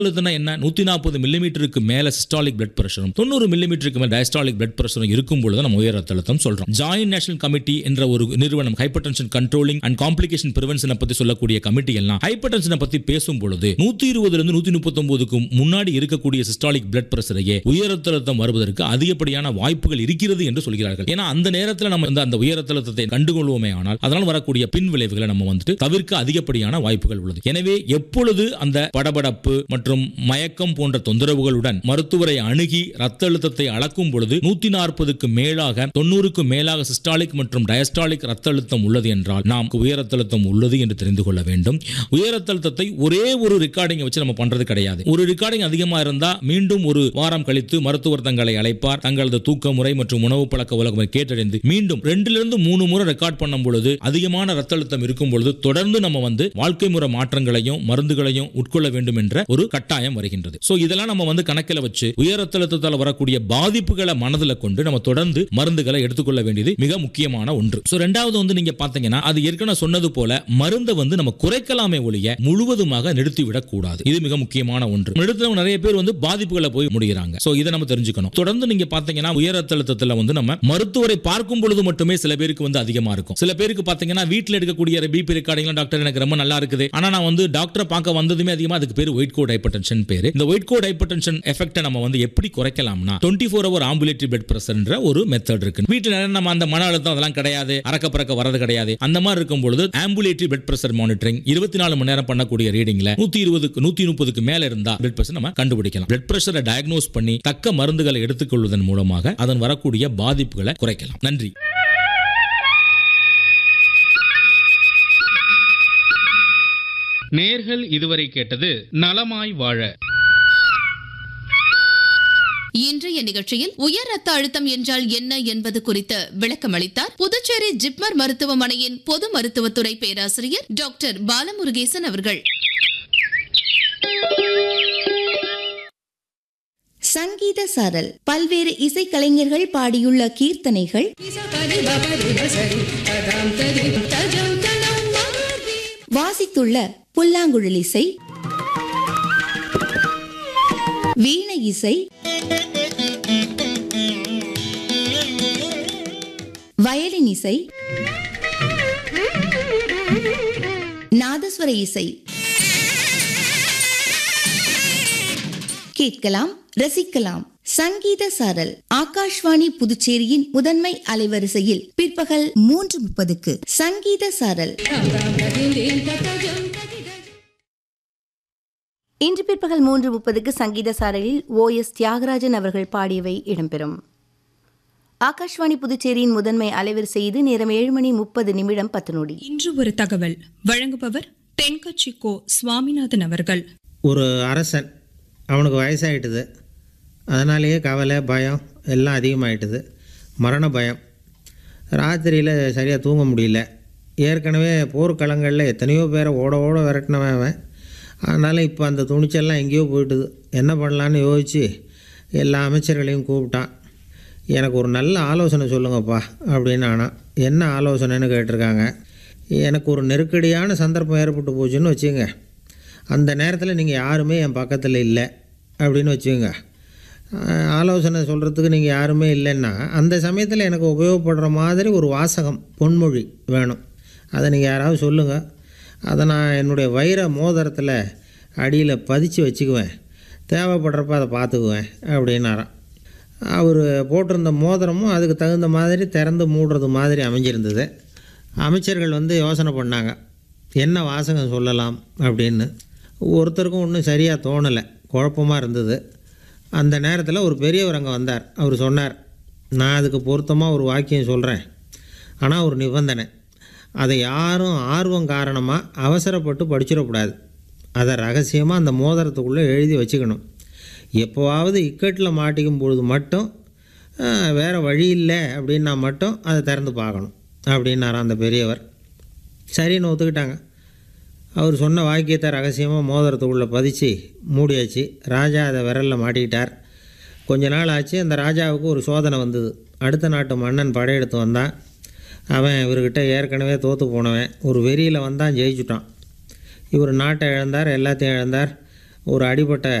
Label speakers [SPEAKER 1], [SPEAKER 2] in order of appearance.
[SPEAKER 1] அழுத்தம்னா என்ன நூத்தி நாற்பது மில்லிமீட்டருக்கு மேல சிஸ்டாலிக் பிளட் பிரஷரும் தொண்ணூறு மில்லிமீட்டருக்கு மேல டயஸ்டாலிக் பிளட் பிரஷரும் இருக்கும் பொழுது நம்ம உயர் ரத்த அழுத்தம் சொல்றோம் ஜாயின்ட் நேஷனல் கமிட்டி என்ற ஒரு நிறுவனம் hypertension controlling and complication பிரிவென்ஷனை பத்தி சொல்லக்கூடிய கமிட்டி எல்லாம் ஹைப்பர் டென்ஷனை பத்தி பேசும் பொழுது நூத்தி இருபதுல இருந்து நூத்தி முப்பத்தொன்பதுக்கு முன்னாடி இருக்கக்கூடிய சிஸ்டாலிக் பிளட் பிரஷரையே உயர் ரத்த அழுத்தம் வருவதற்கு அதிகப்படியான வாய்ப்புகள் இருக்கிறது என்று சொல்கிறார்கள் ஏன்னா அந்த நேரத்தில் நம்ம இந்த அந்த உயர் ரத்த அழுத்தத்தை கண்டுகொள்வோமே ஆனால் அதனால் வரக்கூடிய பின் விளைவுகளை நம்ம வந்துட்டு தவிர்க்க அதிகப்படியான வாய்ப்புகள் உள்ளது எனவே எப்பொழுது அந்த படபடப்பு மற்றும் மயக்கம் போன்ற தொந்தரவுகளுடன் மருத்துவரை அணுகி ரத்த அழுத்தத்தை அளக்கும் பொழுது நூத்தி நாற்பதுக்கு மேலாக தொண்ணூறுக்கு மேலாக சிஸ்டாலிக் மற்றும் டயஸ்டாலிக் ரத்த அழுத்தம் உள்ளது என்றால் நாம் உயர் ரத்த அழுத்தம் உள்ளது என்று தெரிந்து கொள்ள வேண்டும் உயர் ரத்த அழுத்தத்தை ஒரே ஒரு ரெக்கார்டிங்கை வச்சு நம்ம பண்றது கிடையாது ஒரு ரெக்கார்டிங் அதிகமா இருந்தா மீண்டும் ஒரு வாரம் கழித்து மருத்துவர் தங்களை அழைப்பார் தங்களது தூக்க முறை மற்றும் உணவு பழக்க உலகம் கேட்டறிந்து மீண்டும் ரெண்டிலிருந்து மூணு முறை ரெக்கார்ட் பண்ணும் பொழுது அதிகமான ரத்த அழுத்தம் இருக்கும் பொழுது தொடர்ந்து நம்ம வந்து வாழ்க்கை முறை மாற்றங்களையும் மருந்துகளையும் உட்கொள்ள வேண்டும் என்ற ஒரு கட்டாயம் வருகின்றது சோ இதெல்லாம் நம்ம வந்து கணக்கில் வச்சு உயர் ரத்த அழுத்தத்தால் வரக்கூடிய பாதிப்புகளை மனதில் கொண்டு நம்ம தொடர்ந்து மருந்துகளை எடுத்துக்கொள்ள வேண்டியது மிக முக்கியமான ஒன்று சோ ரெண்டாவது வந்து நீங்க பாத்தீங்கன்னா அது ஏற்கனவே சொன்னது போல மருந்தை வந்து நம்ம குறைக்கலாமே ஒழிய முழுவதுமாக நிறுத்திவிடக் கூடாது இது மிக முக்கியமான ஒன்று நிறுத்தினவங்க நிறைய பேர் வந்து பாதிப்புகளை போய் முடிகிறாங்க சோ இதை நம்ம தெரிஞ்சுக்கணும் தொடர்ந்து நீங்க பாத்தீங்கன்னா உயர் ரத்த அழுத்தத்துல வந்து நம்ம மருத்துவரை பார்க்கும் பொழுது மட்டுமே சில பேருக்கு வந்து அதிகமா இருக்கும் சில பேருக்கு பாத்தீங்கன்னா வீட்டில் எடுக்கக்கூடிய பிபி ரெக்கார்டிங்லாம் டாக்டர் எனக்கு ரொம்ப நல்லா இருக்குது ஆனா நான் வந்து டாக்டரை பார்க்க வந்ததுமே அதிகமா அதுக்கு பேர் ஒயிட் கோட் ஹைப்பர்டென்ஷன் பேரு இந்த ஒயிட் கோட் ஹைப்பர்டென்ஷன் எஃபெக்ட்டை நம்ம வந்து எப்படி குறைக்கலாம்னா twenty four hour ambulatory bed பிரஷர்ன்ற ஒரு மெத்தட் இருக்கு வீட்டில் நம்ம அந்த மன அழுத்தம் அதெல்லாம் கிடையாது அறக்க பறக்க வரது கிடையாது அந்த மாதிரி இருக்கும் பொழுது ஆம்புலேட்டரி பெட் பிரஷர் மானிட்டரிங் இருபத்தி நாலு மணி நேரம் பண்ணக்கூடிய ரீடிங்ல நூத்தி இருபதுக்கு நூத்தி முப்பதுக்கு மேல இருந்தா பிளட் பிரஷர் நம்ம கண்டுபிடிக்கலாம் பிளட் பிரஷரை டயக்னோஸ் பண்ணி தக்க மருந்துகளை எடுத்துக்கொள்வதன் மூலமாக அதன் வரக்கூடிய பாதிப்புகளை குறைக்கலாம் நன்றி
[SPEAKER 2] நேர்கள் இதுவரை கேட்டது நலமாய் வாழ
[SPEAKER 3] இன்றைய நிகழ்ச்சியில் உயர் ரத்த அழுத்தம் என்றால் என்ன என்பது குறித்து விளக்கம் அளித்தார் புதுச்சேரி ஜிப்மர் மருத்துவமனையின் பொது மருத்துவத்துறை பேராசிரியர் டாக்டர் பாலமுருகேசன் அவர்கள்
[SPEAKER 4] சங்கீத சாரல் பல்வேறு இசைக்கலைஞர்கள் பாடியுள்ள கீர்த்தனைகள் வாசித்துள்ள புல்லாங்குழல் இசை வீணை இசை வயலின் இசை நாதஸ்வர இசை கேட்கலாம் ரசிக்கலாம் சங்கீத சாரல் ஆகாஷ்வாணி புதுச்சேரியின் முதன்மை அலைவரிசையில் பிற்பகல் மூன்று முப்பதுக்கு சங்கீத சாரல்
[SPEAKER 5] இன்று பிற்பகல் மூன்று முப்பதுக்கு சங்கீத சாரலில் ஓ எஸ் தியாகராஜன் அவர்கள் பாடியவை இடம்பெறும் ஆகாஷ்வாணி புதுச்சேரியின் முதன்மை அலைவரிசை இது நேரம் ஏழு மணி முப்பது நிமிடம் பத்து நொடி
[SPEAKER 6] இன்று ஒரு தகவல் வழங்குபவர் தென்கட்சி கோ சுவாமிநாதன் அவர்கள்
[SPEAKER 7] ஒரு அரசன் அவனுக்கு வயசாயிட்டுது அதனாலேயே கவலை பயம் எல்லாம் அதிகமாயிட்டுது மரண பயம் ராத்திரியில் சரியாக தூங்க முடியல ஏற்கனவே போர்க்களங்களில் எத்தனையோ பேரை ஓட ஓட விரட்டினவன் அவன் அதனால் இப்போ அந்த துணிச்சல்லாம் எங்கேயோ போயிட்டுது என்ன பண்ணலான்னு யோசித்து எல்லா அமைச்சர்களையும் கூப்பிட்டான் எனக்கு ஒரு நல்ல ஆலோசனை சொல்லுங்கப்பா அப்படின்னு ஆனால் என்ன ஆலோசனைன்னு கேட்டிருக்காங்க எனக்கு ஒரு நெருக்கடியான சந்தர்ப்பம் ஏற்பட்டு போச்சுன்னு வச்சுங்க அந்த நேரத்தில் நீங்கள் யாருமே என் பக்கத்தில் இல்லை அப்படின்னு வச்சுக்கோங்க ஆஹ், ஆலோசனை சொல்கிறதுக்கு நீங்கள் யாருமே இல்லைன்னா அந்த சமயத்தில் எனக்கு உபயோகப்படுற மாதிரி ஒரு வாசகம் பொன்மொழி வேணும் அதை நீங்கள் யாராவது சொல்லுங்கள் அதை நான் என்னுடைய வைர மோதிரத்தில் அடியில் பதிச்சு வச்சுக்குவேன் தேவைப்படுறப்ப அதை பார்த்துக்குவேன் அப்படின்னாராம் அவர் போட்டிருந்த மோதிரமும் அதுக்கு தகுந்த மாதிரி திறந்து மூடுறது மாதிரி அமைஞ்சிருந்தது அமைச்சர்கள் வந்து யோசனை பண்ணாங்க என்ன வாசகம் சொல்லலாம் அப்படின்னு ஒருத்தருக்கும் ஒன்றும் சரியாக தோணலை குழப்பமாக இருந்தது அந்த நேரத்தில் ஒரு பெரியவர் அங்கே வந்தார் அவர் சொன்னார் நான் அதுக்கு பொருத்தமாக ஒரு வாக்கியம் சொல்கிறேன் ஆனால் ஒரு நிபந்தனை அதை யாரும் ஆர்வம் காரணமாக அவசரப்பட்டு படிச்சிடக்கூடாது அதை ரகசியமாக அந்த மோதிரத்துக்குள்ளே எழுதி வச்சுக்கணும் எப்போவாவது இக்கட்டில் மாட்டிக்கும் பொழுது மட்டும் ஆஹ், வேற வழி இல்லை அப்படின்னா மட்டும் அதை திறந்து பார்க்கணும் அப்படின்னாராம் அந்த பெரியவர் சரின்னு ஒத்துக்கிட்டாங்க அவர் சொன்ன வாக்கியத்தை ரகசியமாக மோதிரத்துக்குள்ளே பதிச்சு மூடியாச்சு ராஜா அதை விரலில் மாட்டிக்கிட்டார் கொஞ்ச நாள் ஆச்சு அந்த ராஜாவுக்கு ஒரு சோதனை வந்தது அடுத்த நாட்டு மன்னன் படையெடுத்து வந்தான் அவன் இவர்கிட்ட ஏற்கனவே தோற்று போனவன் ஒரு வெறியில் வந்தான் ஜெயிச்சுட்டான் இவர் நாட்டை இழந்தார் எல்லாத்தையும் இழந்தார் ஒரு அடிபட்ட